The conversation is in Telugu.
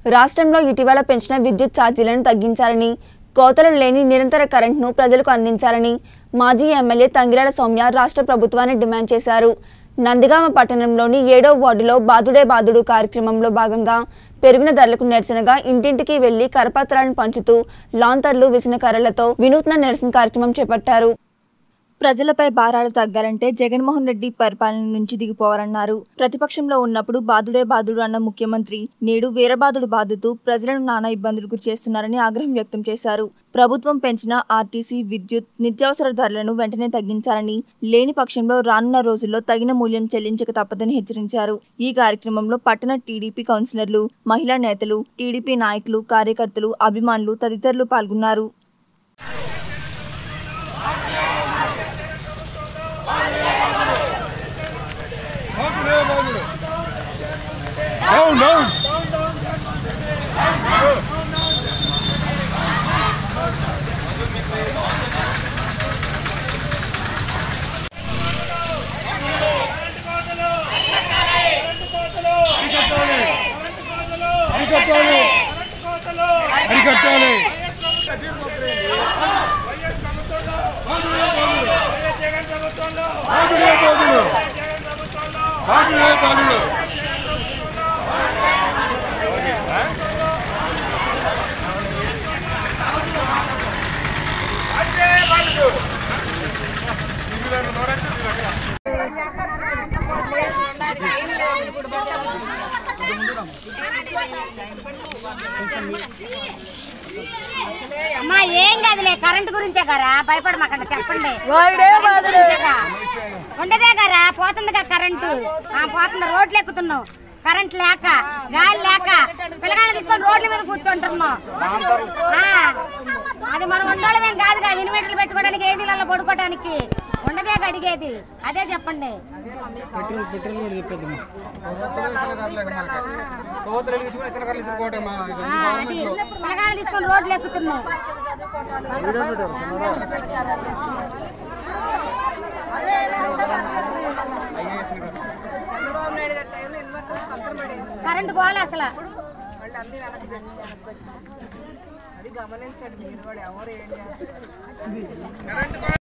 రాష్ట్రంలో ఇటీవల పెంచిన విద్యుత్ ఛార్జీలను తగ్గించాలని కోతలు లేని నిరంతర కరెంట్ను ప్రజలకు అందించాలని మాజీ ఎమ్మెల్యే తంగిరాల సౌమ్య రాష్ట్ర ప్రభుత్వాన్ని డిమాండ్ చేశారు నందిగామ పట్టణంలోని ఏడో వార్డులో బాదుడే బాదుడు కార్యక్రమంలో భాగంగా పెరిగిన ధరలకు నిరసనగా ఇంటింటికి వెళ్లి కరపత్రాలను పంచుతూ లాంతర్లు విసిన కర్రలతో వినూత్న నిరసన కార్యక్రమం చేపట్టారు ప్రజలపై భారాలు తగ్గాలంటే జగన్మోహన్ రెడ్డి పరిపాలన నుంచి దిగిపోవాలన్నారు ప్రతిపక్షంలో ఉన్నప్పుడు బాధుడే బాధుడు అన్న ముఖ్యమంత్రి నేడు వీరబాదుడు బాధుతూ ప్రజలను నానా ఇబ్బందులు గురి చేస్తున్నారని ఆగ్రహం వ్యక్తం చేశారు ప్రభుత్వం పెంచిన ఆర్టీసీ విద్యుత్ నిత్యావసర ధరలను వెంటనే తగ్గించాలని లేని పక్షంలో రానున్న రోజుల్లో తగిన మూల్యం చెల్లించక తప్పదని హెచ్చరించారు ఈ కార్యక్రమంలో పట్టణ టీడీపీ కౌన్సిలర్లు మహిళా నేతలు టీడీపీ నాయకులు కార్యకర్తలు అభిమానులు తదితరులు పాల్గొన్నారు Down, down. అరికట్టాలి అరికట్టాలి బాధుడే బాధుడు బాధుడే బాధుడు అమ్మా ఏం కాదులే కరెంట్ గురించే కదా భయపడమాకండి చెప్పండి గురించేగా. ఉండదే కదా పోతుంది కదా కరెంటు ఆ, పోతుంది రోడ్లు ఎక్కుతున్నాం కరెంట్ లేక గాలి లేక పిల్లగాళ్ళు తీసుకొని రోడ్ల మీద కూర్చుంటున్నాం ఆ, అది మనం ఉండోళ్ళమేం కాదు కదా ఇన్వర్టర్లు పెట్టుకోవడానికి ఏసీలలో పడుకోవడానికి ఉండదే అడిగేది అదే చెప్పండి ఆ, అది పిల్లగాళ్ళు తీసుకొని రోడ్లు ఎక్కుతున్నాం కరెంట్ పోలే అసలు అది గమనించండి మీరు కూడా ఎవరు ఏం చేస్తారు